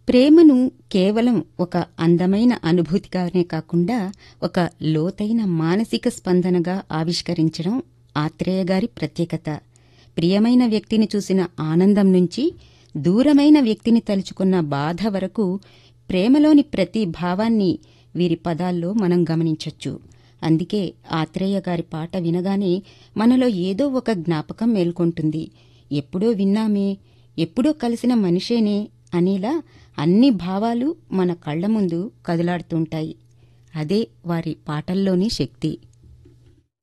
ప్రేమను కేవలం ఒక అందమైన అనుభూతిగానే కాకుండా ఒక లోతైన మానసిక స్పందనగా ఆవిష్కరించడం ఆత్రేయ గారి ప్రత్యేకత ప్రియమైన వ్యక్తిని చూసిన ఆనందం నుంచి దూరమైన వ్యక్తిని తలుచుకున్న బాధ వరకు ప్రేమలోని ప్రతి భావాన్ని వీరి పదాల్లో మనం గమనించొచ్చు అందుకే ఆత్రేయ గారి పాట వినగానే మనలో ఏదో ఒక జ్ఞాపకం మేల్కొంటుంది ఎప్పుడో విన్నామే ఎప్పుడో కలిసిన మనిషేనే అనేలా అన్ని భావాలు మన కళ్ల ముందు కదలాడుతుంటాయి అదే వారి పాటల్లోని శక్తి